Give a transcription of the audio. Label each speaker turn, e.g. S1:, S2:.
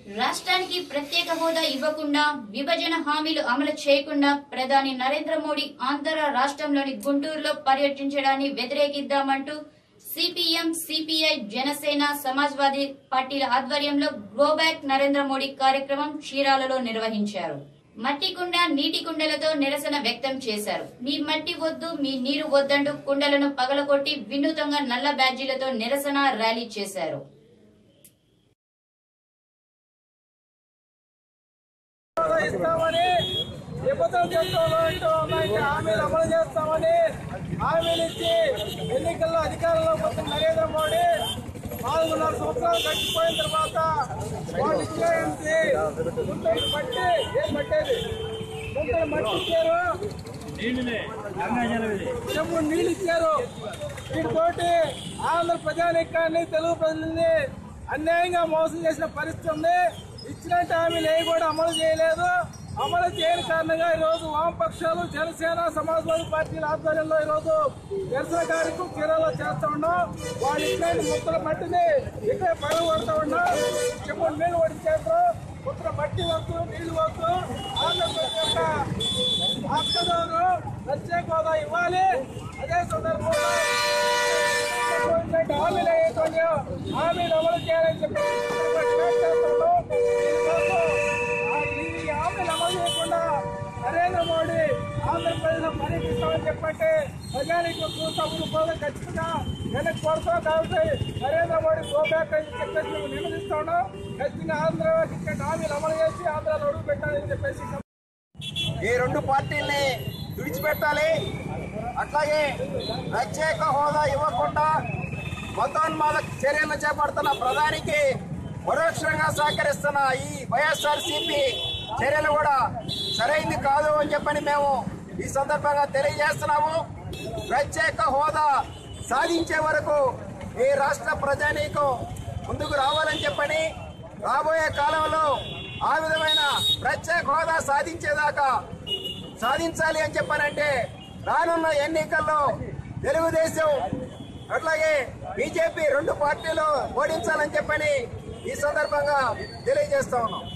S1: రాష్ట్రానికి ప్రత్యేక హోదా ఇవ్వకుండా విభజన హామీలు అమలు చేయకుండా ప్రధాని నరేంద్ర మోడీ ఆంధ్ర రాష్ట్రంలోని గుంటూరులో పర్యటించడాన్ని వ్యతిరేకిద్దామంటూ సిపిఎం సిపిఐ జనసేన సమాజ్వాదీ పార్టీల ఆధ్వర్యంలో గ్రోబ్యాక్ నరేంద్ర మోడీ కార్యక్రమం చీరాలలో నిర్వహించారు మట్టి కుండ నీటి కుండలతో నిరసన వ్యక్తం చేశారు మీ మట్టి వద్దు మీ నీరు వద్దంటూ కుండలను పగలగొట్టి వినూతంగా నల్ల బ్యాడ్జీలతో నిరసన ర్యాలీ చేశారు
S2: ఇస్తామని విభజన చట్టంలో అంటూ ఉన్నాయి హామీలు అమలు చేస్తామని హామీలు ఇచ్చి ఎన్నికల్లో అధికారంలోకి వచ్చిన నరేంద్ర మోడీ నాలుగున్నర సంవత్సరాలు గడిచిపోయిన తర్వాత వాళ్ళు ఇచ్చేయండి గుంటూరు మట్టి ఏం పట్టేది గుంటూరు మట్టి ఇచ్చారు చెంబు నీళ్ళు ఇచ్చారు వీటితోటి ఆంధ్ర ప్రజానికాన్ని తెలుగు ప్రజల్ని అన్యాయంగా మోసం చేసిన పరిస్థితి ఉంది ఇచ్చినట్టు హామీలు ఏవి కూడా అమలు చేయలేదు అమలు చేయని కారణంగా ఈ రోజు వామపక్షాలు జనసేన సమాజ్వాదీ పార్టీల ఆధ్వర్యంలో ఈ రోజు నిరసన కార్యక్రమం చీరలో చేస్తా ఉన్నాం వాళ్ళు ఇచ్చినట్టు ముక్కల మట్టిని ఇక్కడే పగలు కొడతా ఉన్నాం చెప్పుడు నీళ్ళు పడిచేస్తారు ముక్కల మట్టి వద్దు నీళ్లు వద్దు ఆంధ్రప్రదేశ్ యొక్క హక్కుదారు ప్రత్యేక హోదా ఇవ్వాలి అదే సందర్భంలో ఇచ్చినటువంటి హామీలు ఏవైతే ఉన్నాయో హామీలు అమలు చేయాలని చెప్పి డిమాండ్ చేస్తున్నాం. దీనికోసం ఆ ఈ హామీలు అమలు చేయకుండా నరేంద్ర మోడీ ఆంధ్రప్రదేశ్ పర్యటిస్తామని చెప్పంటే ప్రజానికి సభ్యులు కూడా ఖచ్చితంగా వెనక్కి కొడతాం కాబట్టి నరేంద్ర మోడీ గోబ్యాక్ అని చెప్పేసి మేము నిలదీస్తా ఉన్నాం ఖచ్చితంగా ఆంధ్రకి ఇచ్చిన హామీలు అమలు చేసి ఆంధ్రాలో అడుగు పెట్టాలని చెప్పేసి
S3: ఈ రెండు పార్టీల్ని విడిచిపెట్టాలి అట్లాగే ప్రత్యేక హోదా ఇవ్వకుండా మతోన్మాద చర్యలు చేపడుతున్న ప్రధానికి పరోక్షంగా సహకరిస్తున్న ఈ వైఎస్ఆర్ సిపి చర్యలు కూడా సరైంది కాదు అని చెప్పని మేము ఈ సందర్భంగా తెలియజేస్తున్నాము ప్రత్యేక హోదా సాధించే వరకు ఈ రాష్ట్ర ప్రజానీకం ముందుకు రావాలని చెప్పని రాబోయే కాలంలో ఆ విధమైన ప్రత్యేక హోదా సాధించేదాకా సాధించాలి అని చెప్పానంటే రానున్న ఎన్నికల్లో తెలుగుదేశం అట్లాగే బీజేపీ రెండు పార్టీలు ఓడించాలని చెప్పని ఈ సందర్భంగా తెలియజేస్తా ఉన్నాం